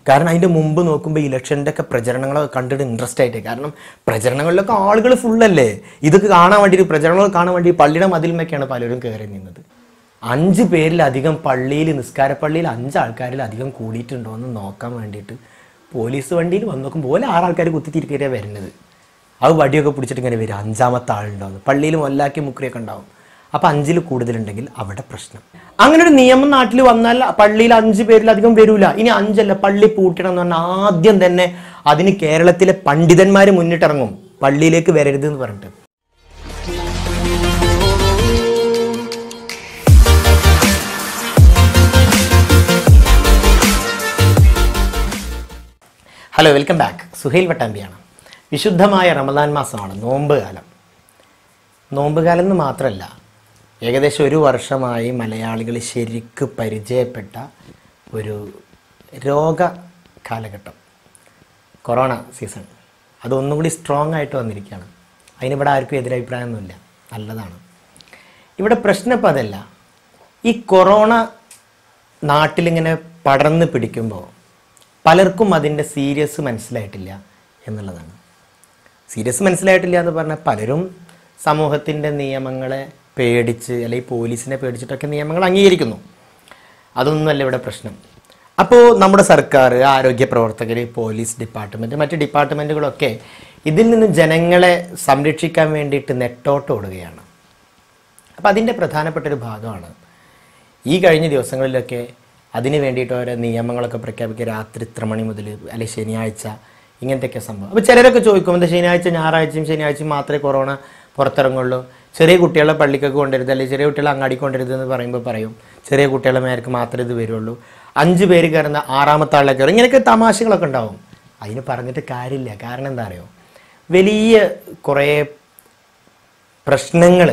കാരണം അതിൻ്റെ മുമ്പ് നോക്കുമ്പോൾ ഇലക്ഷൻ്റെ ഒക്കെ പ്രചരണങ്ങളൊക്കെ കണ്ടിട്ട് ഇൻട്രസ്റ്റ് ആയിട്ട് കാരണം പ്രചരണങ്ങളിലൊക്കെ ആളുകൾ ഫുള്ളല്ലേ ഇതൊക്കെ കാണാൻ വേണ്ടി പ്രചരണങ്ങൾ കാണാൻ വേണ്ടി പള്ളിയുടെ മതിൽമൊക്കെയാണ് പലരും കയറി നിന്നത് അഞ്ച് പേരിലധികം പള്ളിയിൽ നിസ്കാര പള്ളിയിൽ അഞ്ച് ആൾക്കാരിലധികം കൂടിയിട്ടുണ്ടോ എന്ന് നോക്കാൻ വേണ്ടിയിട്ട് പോലീസ് വണ്ടിയിൽ വന്ന് നോക്കുമ്പോൾ പോലെ ആറ് ആൾക്കാർ കുത്തിത്തിരിക്കരുതാണ് വരുന്നത് അത് വടിയൊക്കെ പിടിച്ചിട്ട് ഇങ്ങനെ വരും അഞ്ചാമത്തെ ആളുണ്ടാവും പള്ളിയിൽ മൊല്ലാക്കി മുക്രിയൊക്കെ ഉണ്ടാവും അപ്പം അഞ്ചിൽ കൂടുതലുണ്ടെങ്കിൽ അവിടെ പ്രശ്നം അങ്ങനെ ഒരു നിയമം നാട്ടിൽ വന്നാൽ പള്ളിയിൽ അഞ്ച് പേരിലധികം വരൂല ഇനി അഞ്ചല്ല പള്ളി പൂട്ടണം എന്ന് പറഞ്ഞാൽ ആദ്യം തന്നെ അതിന് കേരളത്തിലെ പണ്ഡിതന്മാർ മുന്നിട്ടിറങ്ങും പള്ളിയിലേക്ക് വരരുത് എന്ന് പറഞ്ഞിട്ട് ഹലോ വെൽക്കം ബാക്ക് സുഹൈൽ വട്ടാമ്പിയാണ് വിശുദ്ധമായ റമദാൻ മാസമാണ് നോമ്പ് കാലം നോമ്പ് കാലം എന്ന് മാത്രമല്ല ഏകദേശം ഒരു വർഷമായി മലയാളികൾ ശരിക്ക് പരിചയപ്പെട്ട ഒരു രോഗ കാലഘട്ടം കൊറോണ സീസൺ അതൊന്നും കൂടി സ്ട്രോങ് ആയിട്ട് വന്നിരിക്കുകയാണ് അതിനിവിടെ ആർക്കും എതിരഭിപ്രായമൊന്നുമില്ല നല്ലതാണ് ഇവിടെ പ്രശ്നം ഇപ്പം അതല്ല ഈ കൊറോണ നാട്ടിലിങ്ങനെ പടർന്ന് പിടിക്കുമ്പോൾ പലർക്കും അതിൻ്റെ സീരിയസ് മനസ്സിലായിട്ടില്ല എന്നുള്ളതാണ് സീരിയസ് മനസ്സിലായിട്ടില്ല എന്ന് പറഞ്ഞാൽ പലരും സമൂഹത്തിൻ്റെ നിയമങ്ങളെ പേടിച്ച് അല്ലെങ്കിൽ പോലീസിനെ പേടിച്ചിട്ടൊക്കെ നിയമങ്ങൾ അംഗീകരിക്കുന്നു അതൊന്നുമല്ല ഇവിടെ പ്രശ്നം അപ്പോൾ നമ്മുടെ സർക്കാർ ആരോഗ്യ പ്രവർത്തകർ പോലീസ് ഡിപ്പാർട്ട്മെൻറ്റ് മറ്റ് ഡിപ്പാർട്ട്മെൻറ്റുകളൊക്കെ ഇതിൽ നിന്ന് ജനങ്ങളെ സംരക്ഷിക്കാൻ വേണ്ടിയിട്ട് നെട്ടോട്ട് ഓടുകയാണ് അപ്പോൾ അതിൻ്റെ പ്രധാനപ്പെട്ട ഒരു ഭാഗമാണ് ഈ കഴിഞ്ഞ ദിവസങ്ങളിലൊക്കെ അതിന് വേണ്ടിയിട്ട് ഓരോ നിയമങ്ങളൊക്കെ പ്രഖ്യാപിക്കുക രാത്രി ഇത്ര മണി മുതൽ അല്ലെങ്കിൽ ശനിയാഴ്ച ഇങ്ങനത്തെയൊക്കെ സംഭവം അപ്പോൾ ചിലരൊക്കെ ചോദിക്കും എന്താ ശനിയാഴ്ച ഞായറാഴ്ചയും ശനിയാഴ്ചയും മാത്രമേ കൊറോണ പുറത്തിറങ്ങുള്ളൂ ചെറിയ കുട്ടികളെ പള്ളിക്കൊക്കെ കൊണ്ടുവരുത് അല്ലെങ്കിൽ ചെറിയ കുട്ടികളെ അങ്ങാടി കൊണ്ടുവരുത് എന്ന് പറയുമ്പോൾ പറയും ചെറിയ കുട്ടികളെ മേർക്ക് മാത്രമേ ഇത് വരുള്ളൂ അഞ്ച് പേര് കയറുന്ന ആറാമത്തെ ആളിലേക്ക് കയറും ഇങ്ങനെയൊക്കെ തമാശകളൊക്കെ ഉണ്ടാവും അതിന് പറഞ്ഞിട്ട് കാര്യമില്ല കാരണം എന്താ അറിയോ വലിയ കുറേ പ്രശ്നങ്ങൾ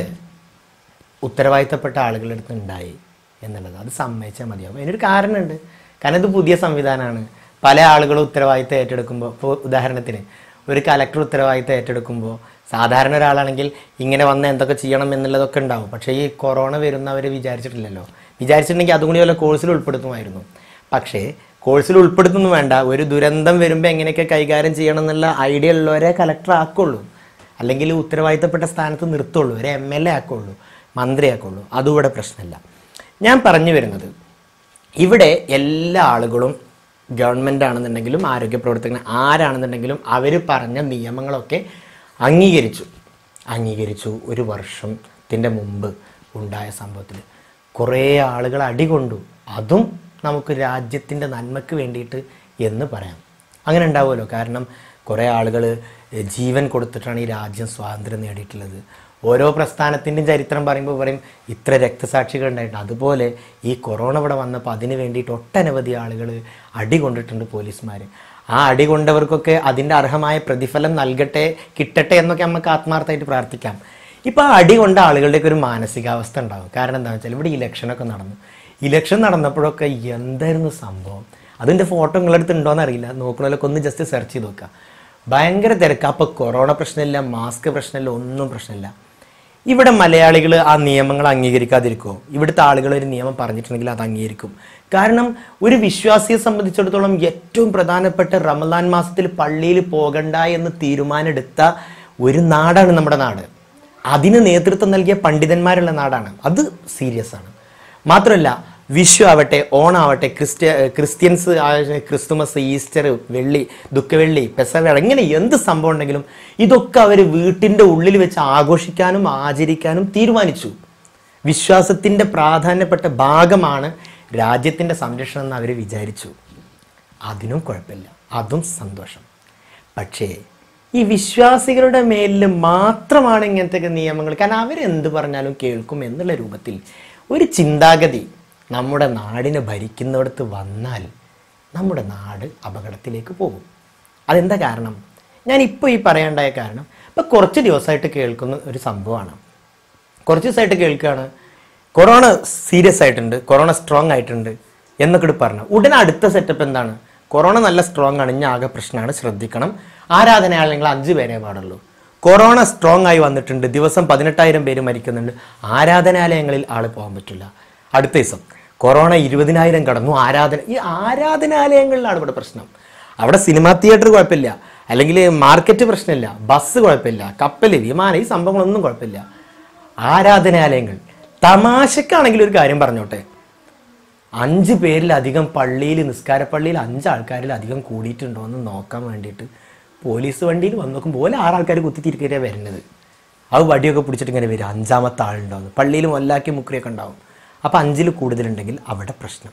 ഉത്തരവാദിത്തപ്പെട്ട ആളുകളുടെ അടുത്ത് ഉണ്ടായി എന്നുള്ളത് അത് സമ്മതിച്ചാൽ മതിയാവും അതിനൊരു കാരണമുണ്ട് കാരണം ഇത് പുതിയ സംവിധാനമാണ് പല ആളുകളും ഉത്തരവാദിത്തം ഏറ്റെടുക്കുമ്പോൾ ഇപ്പോൾ ഉദാഹരണത്തിന് ഒരു കലക്ടർ ഉത്തരവാദിത്തം ഏറ്റെടുക്കുമ്പോൾ സാധാരണ ഒരാളാണെങ്കിൽ ഇങ്ങനെ വന്ന് എന്തൊക്കെ ചെയ്യണം എന്നുള്ളതൊക്കെ ഉണ്ടാവും പക്ഷേ ഈ കൊറോണ വരുന്നവർ വിചാരിച്ചിട്ടില്ലല്ലോ വിചാരിച്ചിട്ടുണ്ടെങ്കിൽ അതും കൂടി വല്ല കോഴ്സിൽ ഉൾപ്പെടുത്തുമായിരുന്നു പക്ഷേ കോഴ്സിൽ ഉൾപ്പെടുത്തുന്നു വേണ്ട ഒരു ദുരന്തം വരുമ്പോൾ എങ്ങനെയൊക്കെ കൈകാര്യം ചെയ്യണം എന്നുള്ള ഐഡിയ ഉള്ളവരെ കലക്ടർ ആക്കുള്ളൂ അല്ലെങ്കിൽ ഉത്തരവാദിത്തപ്പെട്ട സ്ഥാനത്ത് നിർത്തുള്ളൂ ഒരു എം എൽ എ ആക്കുള്ളൂ മന്ത്രിയാക്കുള്ളൂ അതും ഇവിടെ പ്രശ്നമില്ല ഞാൻ പറഞ്ഞു വരുന്നത് ഇവിടെ എല്ലാ ആളുകളും ഗവൺമെൻറ് ആണെന്നുണ്ടെങ്കിലും ആരോഗ്യ പ്രവർത്തകർ ആരാണെന്നുണ്ടെങ്കിലും അവർ പറഞ്ഞ നിയമങ്ങളൊക്കെ അംഗീകരിച്ചു അംഗീകരിച്ചു ഒരു വർഷത്തിൻ്റെ മുമ്പ് ഉണ്ടായ സംഭവത്തിൽ കുറേ ആളുകൾ അടികൊണ്ടു അതും നമുക്ക് രാജ്യത്തിൻ്റെ നന്മയ്ക്ക് വേണ്ടിയിട്ട് എന്ന് പറയാം അങ്ങനെ ഉണ്ടാവുമല്ലോ കാരണം കുറേ ആളുകൾ ജീവൻ കൊടുത്തിട്ടാണ് ഈ രാജ്യം സ്വാതന്ത്ര്യം നേടിയിട്ടുള്ളത് ഓരോ പ്രസ്ഥാനത്തിൻ്റെയും ചരിത്രം പറയുമ്പോൾ പറയും ഇത്ര രക്തസാക്ഷികൾ ഉണ്ടായിട്ടുണ്ട് അതുപോലെ ഈ കൊറോണ ഇവിടെ വന്നപ്പോൾ അതിന് വേണ്ടിയിട്ട് ഒട്ടനവധി ആളുകൾ അടി കൊണ്ടിട്ടുണ്ട് പോലീസുമാർ ആ അടി കൊണ്ടവർക്കൊക്കെ അതിൻ്റെ അർഹമായ പ്രതിഫലം നൽകട്ടെ കിട്ടട്ടെ എന്നൊക്കെ നമുക്ക് ആത്മാർത്ഥമായിട്ട് പ്രാർത്ഥിക്കാം ഇപ്പോൾ ആ അടി കൊണ്ട ആളുകളുടെയൊക്കെ ഒരു മാനസികാവസ്ഥ ഉണ്ടാവും കാരണം എന്താണെന്ന് വെച്ചാൽ ഇവിടെ ഇലക്ഷനൊക്കെ നടന്നു ഇലക്ഷൻ നടന്നപ്പോഴൊക്കെ എന്തായിരുന്നു സംഭവം അതിൻ്റെ ഫോട്ടോ നിങ്ങളടുത്ത് ഉണ്ടോയെന്ന് അറിയില്ല നോക്കണമല്ലോ ഒന്ന് ജസ്റ്റ് സെർച്ച് ചെയ്ത് നോക്കുക ഭയങ്കര തിരക്ക് അപ്പോൾ കൊറോണ പ്രശ്നമില്ല മാസ്ക് പ്രശ്നമില്ല ഒന്നും പ്രശ്നമില്ല ഇവിടെ മലയാളികൾ ആ നിയമങ്ങൾ അംഗീകരിക്കാതിരിക്കുമോ ഇവിടുത്തെ ആളുകൾ ഒരു നിയമം പറഞ്ഞിട്ടുണ്ടെങ്കിൽ അത് അംഗീകരിക്കും കാരണം ഒരു വിശ്വാസിയെ സംബന്ധിച്ചിടത്തോളം ഏറ്റവും പ്രധാനപ്പെട്ട റമദാൻ മാസത്തിൽ പള്ളിയിൽ പോകണ്ട എന്ന് തീരുമാനമെടുത്ത ഒരു നാടാണ് നമ്മുടെ നാട് അതിന് നേതൃത്വം നൽകിയ പണ്ഡിതന്മാരുള്ള നാടാണ് അത് സീരിയസ് ആണ് മാത്രമല്ല വിഷു ആവട്ടെ ഓണാവട്ടെ ക്രിസ്ത്യ ക്രിസ്ത്യൻസ് ആ- ക്രിസ്തുമസ് ഈസ്റ്റർ വെള്ളി ദുഃഖവെള്ളി പെസവേള ഇങ്ങനെ എന്ത് സംഭവം ഉണ്ടെങ്കിലും ഇതൊക്കെ അവർ വീട്ടിൻ്റെ ഉള്ളിൽ വെച്ച് ആഘോഷിക്കാനും ആചരിക്കാനും തീരുമാനിച്ചു വിശ്വാസത്തിൻ്റെ പ്രാധാന്യപ്പെട്ട ഭാഗമാണ് രാജ്യത്തിൻ്റെ സംരക്ഷണം എന്ന് അവർ വിചാരിച്ചു അതിനും കുഴപ്പമില്ല അതും സന്തോഷം പക്ഷേ ഈ വിശ്വാസികളുടെ മേലിൽ മാത്രമാണ് ഇങ്ങനത്തെ നിയമങ്ങൾ കാരണം അവരെന്ത് പറഞ്ഞാലും കേൾക്കും എന്നുള്ള രൂപത്തിൽ ഒരു ചിന്താഗതി നമ്മുടെ നാടിനെ ഭരിക്കുന്നിടത്ത് വന്നാൽ നമ്മുടെ നാട് അപകടത്തിലേക്ക് പോകും അതെന്താ കാരണം ഞാൻ ഇപ്പോൾ ഈ പറയേണ്ടായ കാരണം ഇപ്പം കുറച്ച് ദിവസമായിട്ട് കേൾക്കുന്ന ഒരു സംഭവമാണ് കുറച്ച് ദിവസമായിട്ട് കേൾക്കുകയാണ് കൊറോണ സീരിയസ് ആയിട്ടുണ്ട് കൊറോണ സ്ട്രോങ് ആയിട്ടുണ്ട് എന്നൊക്കെ ഇവിടെ പറഞ്ഞു ഉടനെ അടുത്ത സെറ്റപ്പ് എന്താണ് കൊറോണ നല്ല സ്ട്രോങ് ആണ് ഇനി ആകെ പ്രശ്നമാണ് ശ്രദ്ധിക്കണം ആരാധനയാളെങ്കിൽ അഞ്ച് പേരേ പാടുള്ളൂ കൊറോണ സ്ട്രോങ് ആയി വന്നിട്ടുണ്ട് ദിവസം പതിനെട്ടായിരം പേര് മരിക്കുന്നുണ്ട് ആരാധനാലയങ്ങളിൽ ആൾ പോകാൻ പറ്റില്ല അടുത്ത ദിവസം കൊറോണ ഇരുപതിനായിരം കടന്നു ആരാധന ഈ ആരാധനാലയങ്ങളിലാണ് ഇവിടെ പ്രശ്നം അവിടെ സിനിമാ തിയേറ്റർ കുഴപ്പമില്ല അല്ലെങ്കിൽ മാർക്കറ്റ് പ്രശ്നമില്ല ബസ് കുഴപ്പമില്ല കപ്പൽ വിമാനം ഈ സംഭവങ്ങളൊന്നും കുഴപ്പമില്ല ആരാധനാലയങ്ങൾ തമാശക്കാണെങ്കിൽ ഒരു കാര്യം പറഞ്ഞോട്ടെ അഞ്ച് പേരിലധികം പള്ളിയിൽ നിസ്കാര പള്ളിയിൽ അഞ്ച് ആൾക്കാരിലധികം കൂടിയിട്ടുണ്ടോ എന്ന് നോക്കാൻ വേണ്ടിയിട്ട് പോലീസ് വണ്ടിയിൽ വന്ന് നോക്കുമ്പോൾ പോലെ ആറ് ആൾക്കാർ കുത്തിത്തിരിക്കരുത് വരുന്നത് അത് വടിയൊക്കെ പിടിച്ചിട്ട് ഇങ്ങനെ വരും അഞ്ചാമത്തെ ആളുണ്ടാവും പള്ളിയിൽ മൊല്ലാക്കി മുക്രിയൊക്കെ ഉണ്ടാവും അപ്പോൾ അഞ്ചിൽ കൂടുതലുണ്ടെങ്കിൽ അവിടെ പ്രശ്നം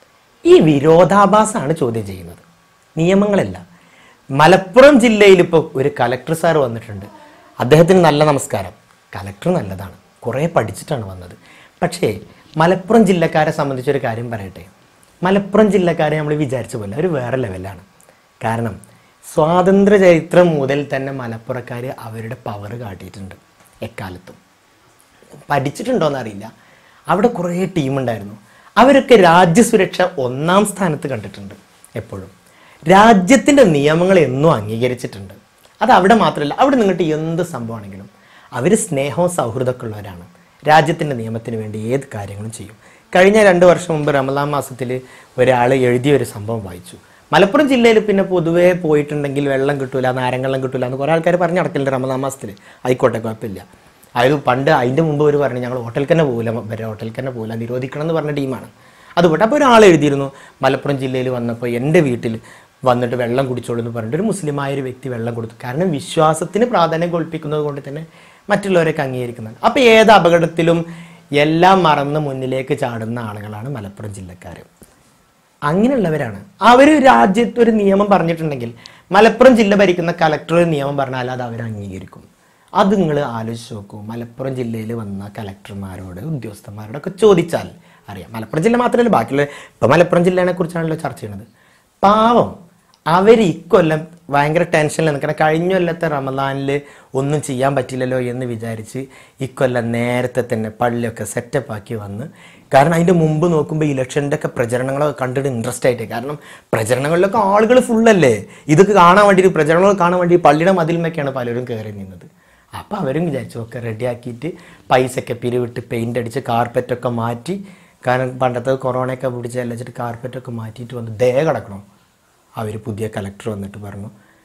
ഈ വിരോധാഭാസമാണ് ചോദ്യം ചെയ്യുന്നത് നിയമങ്ങളല്ല മലപ്പുറം ജില്ലയിൽ ഇപ്പോൾ ഒരു കലക്ടർ സാർ വന്നിട്ടുണ്ട് അദ്ദേഹത്തിന് നല്ല നമസ്കാരം കലക്ടർ നല്ലതാണ് കുറേ പഠിച്ചിട്ടാണ് വന്നത് പക്ഷേ മലപ്പുറം ജില്ലക്കാരെ സംബന്ധിച്ചൊരു കാര്യം പറയട്ടെ മലപ്പുറം ജില്ലക്കാരെ നമ്മൾ വിചാരിച്ച പോലെ ഒരു വേറെ ലെവലാണ് കാരണം സ്വാതന്ത്ര്യ ചരിത്രം മുതൽ തന്നെ മലപ്പുറക്കാർ അവരുടെ പവർ കാട്ടിയിട്ടുണ്ട് എക്കാലത്തും പഠിച്ചിട്ടുണ്ടോയെന്ന് അറിയില്ല അവിടെ കുറേ ടീമുണ്ടായിരുന്നു അവരൊക്കെ രാജ്യസുരക്ഷ ഒന്നാം സ്ഥാനത്ത് കണ്ടിട്ടുണ്ട് എപ്പോഴും രാജ്യത്തിൻ്റെ നിയമങ്ങൾ എന്നും അംഗീകരിച്ചിട്ടുണ്ട് അത് അവിടെ മാത്രമല്ല അവിടെ നിങ്ങട്ട് എന്ത് സംഭവമാണെങ്കിലും അവർ സ്നേഹവും സൗഹൃദമൊക്കെ ഉള്ളവരാണ് രാജ്യത്തിൻ്റെ നിയമത്തിന് വേണ്ടി ഏത് കാര്യങ്ങളും ചെയ്യും കഴിഞ്ഞ രണ്ട് വർഷം മുമ്പ് റമദാൻ മാസത്തിൽ ഒരാൾ എഴുതിയ ഒരു സംഭവം വായിച്ചു മലപ്പുറം ജില്ലയിൽ പിന്നെ പൊതുവേ പോയിട്ടുണ്ടെങ്കിൽ വെള്ളം കിട്ടൂല നാരങ്ങള്ളം കിട്ടൂല എന്ന് കുറേ ആൾക്കാർ പറഞ്ഞു നടക്കില്ല റമദാൻ മാസത്തിൽ ആയിക്കോട്ടെ കുഴപ്പമില്ല അത് പണ്ട് അതിൻ്റെ മുമ്പ് ഒരു പറഞ്ഞു ഞങ്ങൾ ഹോട്ടലിൽ തന്നെ പോകില്ല വരെ ഹോട്ടലിൽ തന്നെ പോകില്ല നിരോധിക്കണം എന്ന് പറഞ്ഞ ടീമാണ് അതുകൊണ്ട് അപ്പോൾ ഒരാൾ എഴുതിയിരുന്നു മലപ്പുറം ജില്ലയിൽ വന്നപ്പോൾ എൻ്റെ വീട്ടിൽ വന്നിട്ട് വെള്ളം കുടിച്ചോളൂ എന്ന് പറഞ്ഞിട്ട് ഒരു മുസ്ലിമായ ഒരു വ്യക്തി വെള്ളം കൊടുത്തു കാരണം വിശ്വാസത്തിന് പ്രാധാന്യം കൊൽപ്പിക്കുന്നത് കൊണ്ട് തന്നെ മറ്റുള്ളവരൊക്കെ അംഗീകരിക്കുന്നുണ്ട് അപ്പോൾ ഏത് അപകടത്തിലും എല്ലാം മറന്ന് മുന്നിലേക്ക് ചാടുന്ന ആളുകളാണ് മലപ്പുറം ജില്ലക്കാർ അങ്ങനെയുള്ളവരാണ് അവർ രാജ്യത്ത് ഒരു നിയമം പറഞ്ഞിട്ടുണ്ടെങ്കിൽ മലപ്പുറം ജില്ല ഭരിക്കുന്ന കലക്ടർ ഒരു നിയമം പറഞ്ഞാൽ അത് അവർ അംഗീകരിക്കും അത് നിങ്ങൾ ആലോചിച്ച് നോക്കൂ മലപ്പുറം ജില്ലയിൽ വന്ന കലക്ടർമാരോട് ഉദ്യോഗസ്ഥന്മാരോടൊക്കെ ചോദിച്ചാൽ അറിയാം മലപ്പുറം ജില്ല മാത്രമല്ല ബാക്കിയുള്ള ഇപ്പം മലപ്പുറം ജില്ലേനെ കുറിച്ചാണല്ലോ ചർച്ച ചെയ്യുന്നത് പാവം അവർ ഇക്കൊല്ലം ഭയങ്കര ടെൻഷനിൽ നിൽക്കണം കഴിഞ്ഞ കൊല്ലത്തെ റമദാനിൽ ഒന്നും ചെയ്യാൻ പറ്റില്ലല്ലോ എന്ന് വിചാരിച്ച് ഇക്കൊല്ലം നേരത്തെ തന്നെ പള്ളിയൊക്കെ സെറ്റപ്പ് ആക്കി വന്ന് കാരണം അതിൻ്റെ മുമ്പ് നോക്കുമ്പോൾ ഇലക്ഷൻ്റെ ഒക്കെ പ്രചരണങ്ങളൊക്കെ കണ്ടിട്ട് ഇൻട്രസ്റ്റ് ആയിട്ട് കാരണം പ്രചരണങ്ങളിലൊക്കെ ആളുകൾ ഫുള്ളല്ലേ ഇതൊക്കെ കാണാൻ വേണ്ടി പ്രചരണങ്ങൾ കാണാൻ വേണ്ടി പള്ളിയുടെ മതിൽമൊക്കെയാണ് പലരും കയറി നിന്നത് അപ്പോൾ അവരും വിചാരിച്ചു ഒക്കെ റെഡിയാക്കിയിട്ട് പൈസയൊക്കെ പിരിവിട്ട് പെയിൻ്റ് അടിച്ച് കാർപ്പറ്റൊക്കെ മാറ്റി കാരണം പണ്ടത്തെ കൊറോണയൊക്കെ പിടിച്ച് അല്ലച്ചിട്ട് കാർപ്പറ്റൊക്കെ മാറ്റിയിട്ട് വന്ന് ദേ കിടക്കണം അവർ പുതിയ കലക്ടർ വന്നിട്ട് പറഞ്ഞു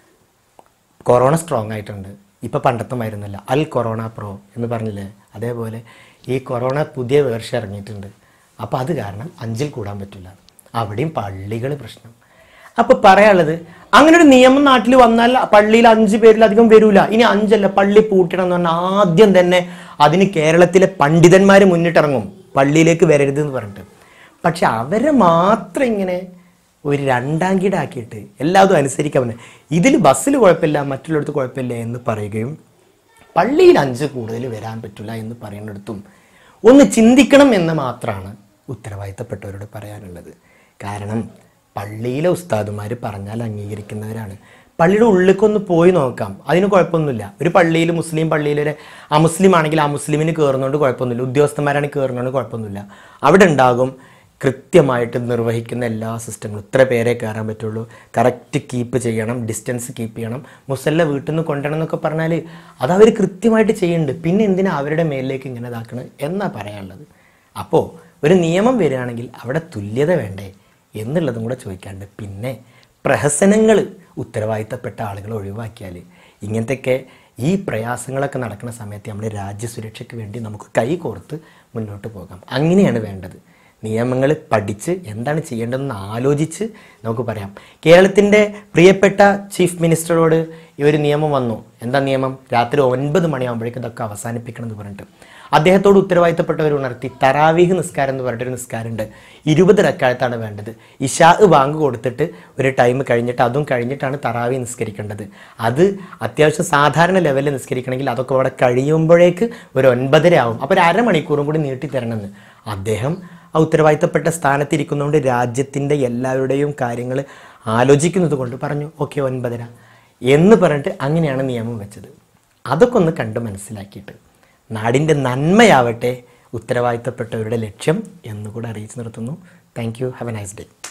കൊറോണ സ്ട്രോങ് ആയിട്ടുണ്ട് ഇപ്പം പണ്ടത്തെ മരുന്നല്ല അൽ കൊറോണ പ്രോ എന്ന് പറഞ്ഞില്ലേ അതേപോലെ ഈ കൊറോണ പുതിയ വേർഷൻ ഇറങ്ങിയിട്ടുണ്ട് അപ്പോൾ അത് കാരണം അഞ്ചിൽ കൂടാൻ പറ്റില്ല അവിടെയും പള്ളികൾ പ്രശ്നം അപ്പോൾ പറയാനുള്ളത് അങ്ങനെ ഒരു നിയമം നാട്ടിൽ വന്നാൽ പള്ളിയിൽ അഞ്ച് പേരിലധികം വരൂല ഇനി അഞ്ചല്ല പള്ളി പൂട്ടണം എന്ന് പറഞ്ഞാൽ ആദ്യം തന്നെ അതിന് കേരളത്തിലെ പണ്ഡിതന്മാർ മുന്നിട്ടിറങ്ങും പള്ളിയിലേക്ക് വരരുത് എന്ന് പറഞ്ഞിട്ട് പക്ഷെ അവരെ മാത്രം ഇങ്ങനെ ഒരു രണ്ടാം കീടാക്കിയിട്ട് എല്ലാതും അനുസരിക്കാൻ പറ്റും ഇതിൽ ബസ്സിൽ കുഴപ്പമില്ല മറ്റുള്ളിടത്ത് കുഴപ്പമില്ല എന്ന് പറയുകയും പള്ളിയിൽ അഞ്ച് കൂടുതൽ വരാൻ പറ്റില്ല എന്ന് പറയുന്നിടത്തും ഒന്ന് ചിന്തിക്കണം എന്ന് മാത്രമാണ് ഉത്തരവാദിത്തപ്പെട്ടവരോട് പറയാനുള്ളത് കാരണം പള്ളിയിലെ ഉസ്താദുമാർ പറഞ്ഞാൽ അംഗീകരിക്കുന്നവരാണ് പള്ളിയുടെ ഉള്ളിലേക്കൊന്ന് പോയി നോക്കാം അതിന് കുഴപ്പമൊന്നുമില്ല ഒരു പള്ളിയിൽ മുസ്ലിം പള്ളിയിൽ ഒരു അമുസ്ലിം ആണെങ്കിൽ ആ മുസ്ലിമിന് കയറുന്നതുകൊണ്ട് കുഴപ്പമൊന്നുമില്ല ഉദ്യോഗസ്ഥന്മാരാണ് കയറുന്നതുകൊണ്ട് കുഴപ്പമൊന്നുമില്ല അവിടെ ഉണ്ടാകും കൃത്യമായിട്ട് നിർവഹിക്കുന്ന എല്ലാ സിസ്റ്റങ്ങളും ഇത്ര പേരെ കയറാൻ പറ്റുള്ളൂ കറക്റ്റ് കീപ്പ് ചെയ്യണം ഡിസ്റ്റൻസ് കീപ്പ് ചെയ്യണം മുസല്ല വീട്ടിൽ നിന്ന് കൊണ്ടുവരണം എന്നൊക്കെ പറഞ്ഞാൽ അത് അവർ കൃത്യമായിട്ട് ചെയ്യുന്നുണ്ട് പിന്നെ എന്തിനാ അവരുടെ മേലിലേക്ക് ഇങ്ങനെ ഇതാക്കണം എന്നാ പറയാനുള്ളത് അപ്പോൾ ഒരു നിയമം വരികയാണെങ്കിൽ അവിടെ തുല്യത വേണ്ടേ എന്നുള്ളതും കൂടെ ചോദിക്കാണ്ട് പിന്നെ പ്രഹസനങ്ങൾ ഉത്തരവാദിത്തപ്പെട്ട ആളുകൾ ഒഴിവാക്കിയാൽ ഇങ്ങനത്തെയൊക്കെ ഈ പ്രയാസങ്ങളൊക്കെ നടക്കുന്ന സമയത്ത് നമ്മുടെ രാജ്യസുരക്ഷയ്ക്ക് വേണ്ടി നമുക്ക് കൈ കോർത്ത് മുന്നോട്ട് പോകാം അങ്ങനെയാണ് വേണ്ടത് നിയമങ്ങൾ പഠിച്ച് എന്താണ് ചെയ്യേണ്ടതെന്ന് ആലോചിച്ച് നമുക്ക് പറയാം കേരളത്തിൻ്റെ പ്രിയപ്പെട്ട ചീഫ് മിനിസ്റ്ററോട് ഈ ഒരു നിയമം വന്നു എന്താ നിയമം രാത്രി ഒൻപത് മണിയാകുമ്പോഴേക്കും ഇതൊക്കെ അവസാനിപ്പിക്കണം എന്ന് പറഞ്ഞിട്ട് അദ്ദേഹത്തോട് ഉത്തരവാദിത്തപ്പെട്ടവർ ഉണർത്തി തറാവീഹ് നിസ്കാരം എന്ന് പറഞ്ഞിട്ടൊരു നിസ്കാരമുണ്ട് ഇരുപത് റക്കാലത്താണ് വേണ്ടത് ഇഷാ ബാങ്ക് കൊടുത്തിട്ട് ഒരു ടൈം കഴിഞ്ഞിട്ട് അതും കഴിഞ്ഞിട്ടാണ് തറാവി നിസ്കരിക്കേണ്ടത് അത് അത്യാവശ്യം സാധാരണ ലെവലിൽ നിസ്കരിക്കണമെങ്കിൽ അതൊക്കെ അവിടെ കഴിയുമ്പോഴേക്ക് ഒരു ഒൻപതര ആവും അപ്പോൾ ഒരു അരമണിക്കൂറും കൂടി നീട്ടി തരണമെന്ന് അദ്ദേഹം ആ ഉത്തരവാദിത്തപ്പെട്ട സ്ഥാനത്തിരിക്കുന്നതുകൊണ്ട് രാജ്യത്തിൻ്റെ എല്ലാവരുടെയും കാര്യങ്ങൾ ആലോചിക്കുന്നത് കൊണ്ട് പറഞ്ഞു ഓക്കെ ഒൻപതര എന്ന് പറഞ്ഞിട്ട് അങ്ങനെയാണ് നിയമം വെച്ചത് അതൊക്കെ ഒന്ന് കണ്ട് മനസ്സിലാക്കിയിട്ട് നാടിൻ്റെ നന്മയാവട്ടെ ഉത്തരവാദിത്തപ്പെട്ടവരുടെ ലക്ഷ്യം എന്നുകൂടെ അറിയിച്ചു നിർത്തുന്നു thank you have a nice day